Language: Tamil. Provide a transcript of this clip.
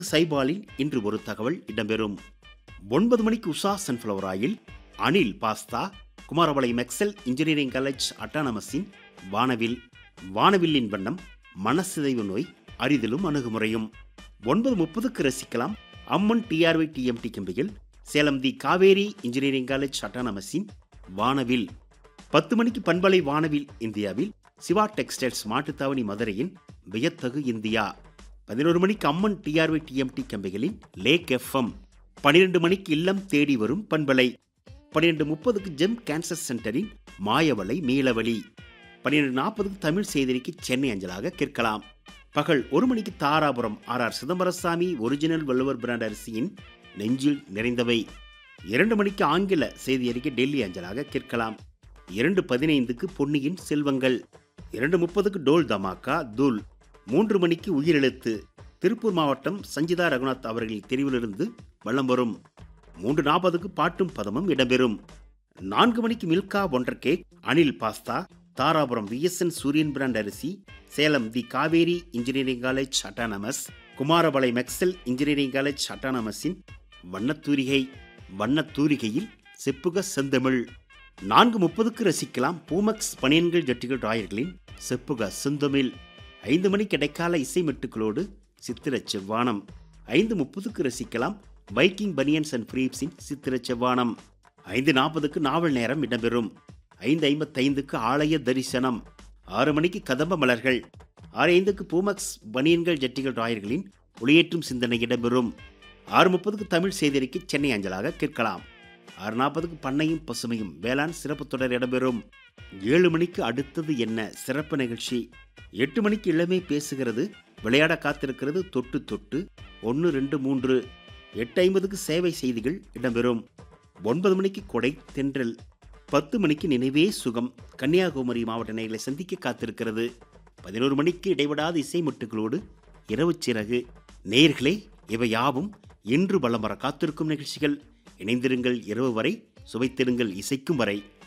சைபாலில் இன்று ஒரு தகவல் இடம்பெறும் ஒன்பது மணிக்கு Usha sunflower oil Anil pasta Kumarapalayam Excel engineering college அட்டானமஸின் வானவில் வானவில்லின் வண்ணம் மனசிதைவு நோய் அரிதிலும் அணுகுமுறையும் ஒன்பது முப்பதுக்கு ரசிக்கலாம் அம்மன் டிஆர்வி டிஎம்டி கம்பிகள் Salem the Kaveri engineering college அட்டானமஸின் வானவில் பத்து மணிக்கு பண்பலை வானவில் இந்தியாவில் சிவா டெக்ஸ்டைல்ஸ் மாட்டுத்தாவணி மதுரையின் வியத்தகு இந்தியா பதினோரு மணிக்கு அம்மன் டிஆர்வி டிஎம்டி கம்பிகளின் லேக் எஃப்எம் பன்னிரண்டு மணிக்கு இல்லம் தேடி வரும் பண்பலை பன்னிரண்டு முப்பதுக்கு ஜெம் கேன்சர் சென்டரின் மாயவலை மீளவழி பன்னிரண்டு நாற்பதுக்கு தமிழ் செய்திக்கு சென்னை அஞ்சலாக கேட்கலாம் பகல் ஒரு மணிக்கு Dharapuram R R Chidambarasamy original Valluvar brand அரிசியின் நெஞ்சில் நிறைந்தவை இரண்டு மணிக்கு ஆங்கில செய்தி அறிக்கை டெல்லி அஞ்சலாக கேட்கலாம் இரண்டு பதினைந்துக்கு பொன்னியின் செல்வங்கள் இரண்டு முப்பதுக்கு டோல் தமாக்கா தூல் மூன்று மணிக்கு உயிரெழுத்து திருப்பூர் மாவட்டம் சஞ்சிதா ரகுநாத் அவர்களின் தெரிவிலிருந்து வலம் வரும் மூன்று நாற்பதுக்கு பாட்டும் பதமும் இடம்பெறும் நான்கு மணிக்கு மில்கா ஒன்றர் cake Anil pasta Dharapuram VSN Suriyan brand அரிசி Salem the Kaveri engineering college autonomous Kumarapalayam Excel engineering college அட்டானமஸின் வண்ணத்தூரிகை வண்ணத்தூரிகையில் செப்புக செந்தமிழ் நான்கு முப்பதுக்கு ரசிக்கலாம் பூமக்ஸ் பனியன்கள் ஜட்டிகள் ராயர்களின் செப்புக செந்தமிழ் ஐந்து மணி கிடைக்கால இசை மெட்டுக்களோடு சித்திர செவ்வானம் ஐந்து முப்பதுக்கு ரசிக்கலாம் பைக்கிங் பனியன்ஸ் அண்ட் ஃப்ரீப்ஸின் சித்திர செவ்வானம் ஐந்து நாற்பதுக்கு நாவல் நேரம் இடம்பெறும் ஐந்து ஐம்பத்தைந்துக்கு ஆலய தரிசனம் ஆறு மணிக்கு கதம்ப மலர்கள் ஆறு ஐந்துக்கு பூமக்ஸ் பனியன்கள் ஜட்டிகள் ராயர்களின் ஒளியேற்றும் சிந்தனை இடம்பெறும் ஆறு முப்பதுக்கு தமிழ் செய்திக்கு சென்னை அஞ்சலாக கேட்கலாம் ஆறு நாற்பதுக்கு பண்ணையும் பசுமையும் வேளாண் சிறப்பு தொடர் இடம்பெறும் ஏழு மணிக்கு அடுத்தது என்ன சிறப்பு நிகழ்ச்சி எட்டு மணிக்கு இளமை பேசுகிறது விளையாட காத்திருக்கிறது தொட்டு தொட்டு ஒன்று ரெண்டு மூன்று எட்டு ஐம்பதுக்கு சேவை செய்திகள் இடம்பெறும் ஒன்பது மணிக்கு கொடை தென்றல் பத்து மணிக்கு நினைவே சுகம் கன்னியாகுமரி மாவட்ட நேர்களை சந்திக்க காத்திருக்கிறது பதினோரு மணிக்கு இடைவிடாத இசை முட்டுகளோடு இரவு சிறகு நேர்களே இவை யாவும் இன்று வலம் வர காத்திருக்கும் நிகழ்ச்சிகள் இணைந்திருங்கள் இரவு வரை சுவைத்திருங்கள் இசைக்கும் வரை